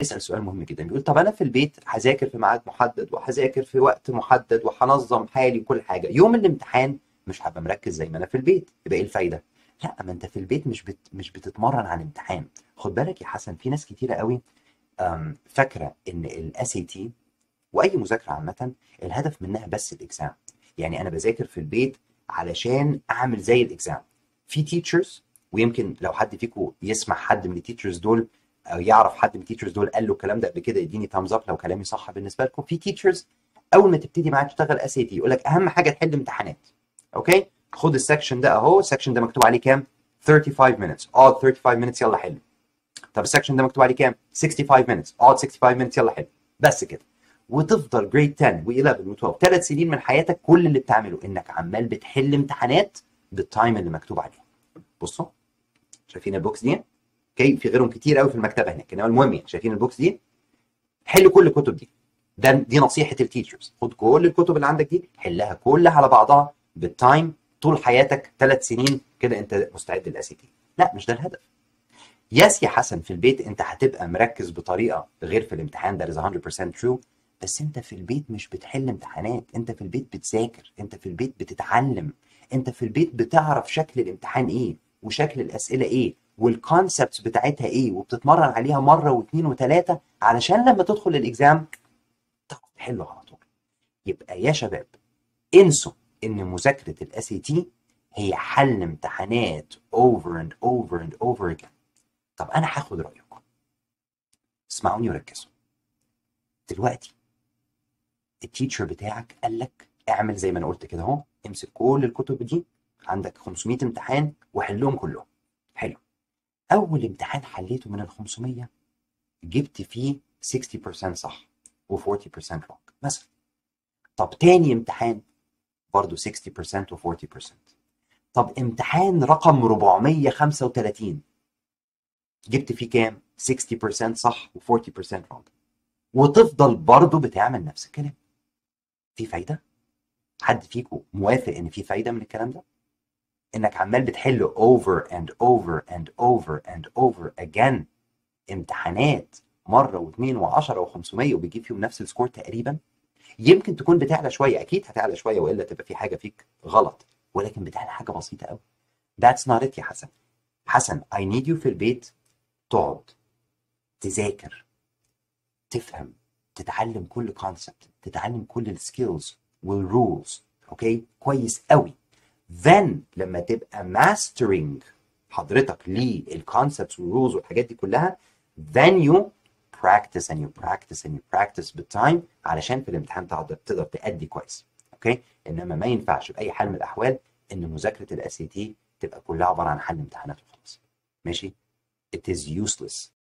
بيسال سؤال مهم جدا بيقول طب انا في البيت هذاكر في ميعاد محدد وهذاكر في وقت محدد وهنظم حالي وكل حاجه يوم الامتحان مش هبقى مركز زي ما انا في البيت يبقى ايه الفايده لا ما انت في البيت مش بت... مش بتتمرن على الامتحان خد بالك يا حسن في ناس كتيره قوي أم، فاكره ان الاس اي تي واي مذاكره عامه الهدف منها بس الاكزام يعني انا بذاكر في البيت علشان اعمل زي الاكزام في تيتشرز ويمكن لو حد فيكم يسمع حد من التيتشرز دول او يعرف حد من التيتشرز دول قال له الكلام ده قبل كده يديني تامز اب لو كلامي صح بالنسبه لكم في تيتشرز اول ما تبتدي معاك تشتغل اس اي تي يقول لك اهم حاجه تحل امتحانات اوكي خد السكشن ده اهو السكشن ده مكتوب عليه كام 35 minutes اقعد 35 minutes يلا حل طب السكشن ده مكتوب عليه كام 65 minutes اقعد 65 minutes يلا حل بس كده وتفضل جريد 10 و11 و12 ثلاث سنين من حياتك كل اللي بتعمله انك عمال بتحل امتحانات بالتايم اللي مكتوب عليه بصوا شايفين البوكس دي اوكي في غيرهم كتير قوي في المكتبه هناك انما المهم يعني شايفين البوكس دي حلوا كل الكتب دي ده دي نصيحه التيتشرز خد كل الكتب اللي عندك دي حلها كلها على بعضها بالتايم طول حياتك ثلاث سنين كده انت مستعد للاس تي لا مش ده الهدف يس يا حسن في البيت انت هتبقى مركز بطريقه غير في الامتحان ده is 100% true بس انت في البيت مش بتحل امتحانات انت في البيت بتذاكر انت في البيت بتتعلم انت في البيت بتعرف شكل الامتحان ايه وشكل الاسئله ايه والكونسبتس بتاعتها ايه وبتتمرن عليها مره واثنين وثلاثه علشان لما تدخل الاكزام تعرف تحله على طول يبقى يا شباب انسوا ان مذاكره الاس تي هي حل امتحانات over and over and over again طب انا هاخد رايكم اسمعوني وركزوا دلوقتي التيتشر بتاعك قال لك اعمل زي ما انا قلت كده اهو امسك كل الكتب دي عندك 500 امتحان وحلهم كلهم حلو اول امتحان حليته من ال 500 جبت فيه 60% صح و40% wrong مثلا طب تاني امتحان برضه 60% و40% طب امتحان رقم 435 جبت فيه كام 60% صح و40% wrong وتفضل برضه بتعمل نفس الكلام في فايده حد فيكم موافق ان في فايده من الكلام ده انك عمال بتحل over and over and over and over again امتحانات مره واثنين وعشرة وخمسمية وبتجيب فيهم نفس السكور تقريبا يمكن تكون بتعلى شويه اكيد هتعلى شويه والا تبقى في حاجه فيك غلط ولكن بتعلى حاجه بسيطه قوي That's not it يا حسن حسن I need you في البيت تقعد تذاكر تفهم تتعلم كل كونسبت تتعلم كل السكيلز والرولز اوكي كويس قوي then لما تبقى mastering حضرتك للكونسبتس والرولز والحاجات دي كلها then you practice and you practice and you practice بالتايم علشان في الامتحان تقدر تقدر تأدي كويس اوكي انما ما ينفعش باي حال من الاحوال ان مذاكره الاس تي تبقى كلها عباره عن حل امتحانات وخلاص ماشي it is useless